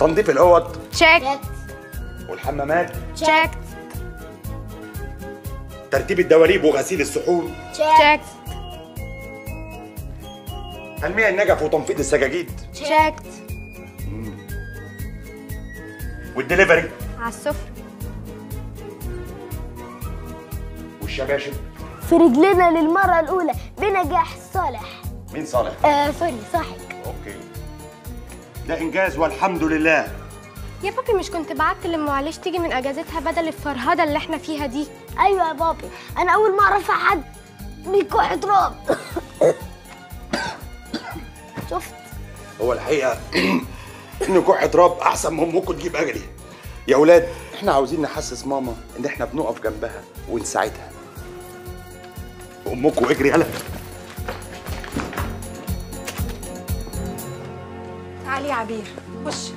تنظيف الاوض تشيك والحمامات تشيك ترتيب الدواليب وغسيل الصحون تشيك تلميع النجف وتنفيض السجاجيد تشيك والدليفري على السفرة والشباشب في رجلنا للمرة الأولى بنجاح صالح مين صالح آه سوري صاحب اوكي ده انجاز والحمد لله يا بابي مش كنت بعت لأم معلش تيجي من اجازتها بدل الفرهده اللي احنا فيها دي أيوة يا بابي أنا أول ما أعرف حد بيكح تراب شفت هو الحقيقه ان كح تراب احسن من امكم تجيب اجلي يا اولاد احنا عاوزين نحسس ماما ان احنا بنقف جنبها ونساعدها امكم اجري يلا تعالي يا عبير خش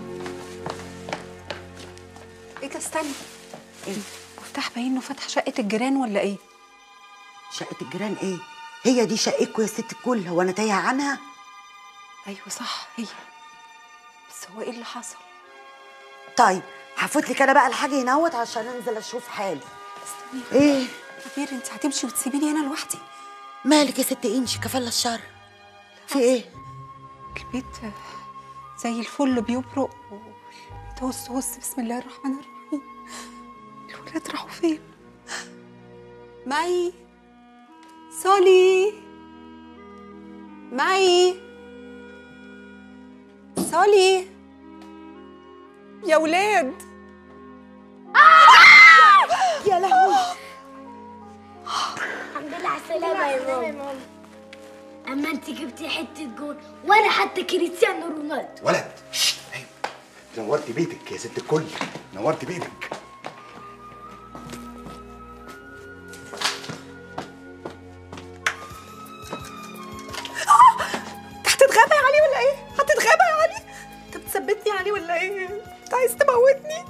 ايه ده استني ايه مفتاح باين انه فتح شقه الجيران ولا ايه شقة الجيران ايه؟ هي دي شقتكم يا ست الكل هو انا تايهة عنها؟ ايوه صح هي بس هو ايه اللي حصل طيب هفوت لك انا بقى الحاجة ينوت عشان انزل اشوف حالي استني ايه؟ عبير انت هتمشي وتسيبيني هنا لوحدي مالك يا ست انشي كفالة الشر في ايه؟ البيت زي الفل بيبرق والبيت هص هص بسم الله الرحمن الرحيم الولاد راحوا فين مي سولي مي سولي يا ولاد يا لهوي الحمد لله على السلامة يا ماما أما أنت جبتي حتة جول وأنا حتى كريستيانو رونالدو ولد ششت، أيوة. نورت بيتك يا ست الكل نورت بيتك انت هتتغابى يا علي ولا ايه؟ هتتغابى يا علي؟ انت بتثبتني يا علي ولا ايه؟ انت عايز تموتني؟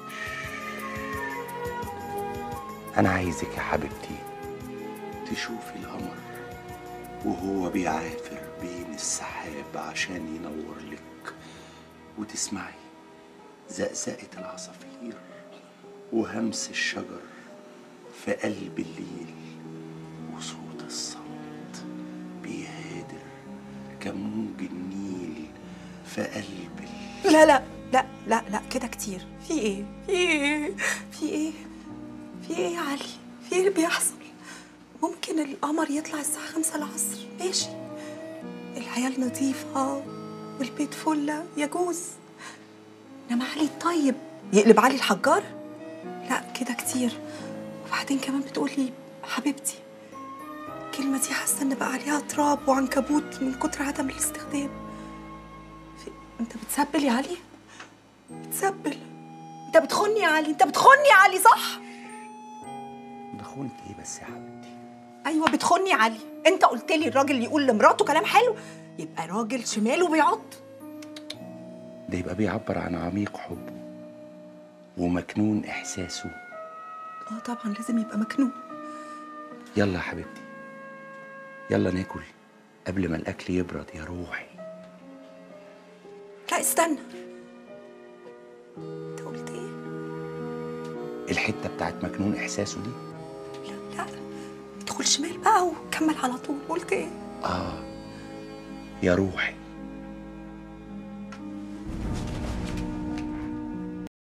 انا عايزك يا حبيبتي تشوفي القمر وهو بيعافر بين السحاب عشان ينور لك وتسمعي زقزقة العصافير وهمس الشجر في قلب الليل وصوت الصمت بيهادر كموج النيل في قلب ال... لا لا لا لا لا كده كتير في ايه؟ في ايه؟ في ايه؟ في ايه يا علي؟ في ايه اللي بيحصل؟ ممكن القمر يطلع الساعة خمسة العصر ماشي العيال نظيفة والبيت فلة يجوز انما علي الطيب يقلب علي الحجار؟ لا كده كتير وبعدين كمان بتقولي حبيبتي الكلمة دي حاسة ان بقى عليها تراب وعنكبوت من كتر عدم الاستخدام في... انت بتسبل يا علي؟ بتسبل انت بتخني يا علي انت بتخني يا علي صح؟ بخونك ايه بس يا حبيبتي ايوه بتخني يا علي انت قلت لي الراجل اللي يقول لمراته كلام حلو يبقى راجل شماله بيعض ده يبقى بيعبر عن عميق حبه ومكنون احساسه اه طبعا لازم يبقى مكنون يلا يا حبيبتي يلا ناكل قبل ما الاكل يبرد يا روحي لا استنى انت قلت ايه الحته بتاعت مكنون احساسه دي لا لا ادخل شمال بقى وكمل على طول قلت ايه اه يا روحي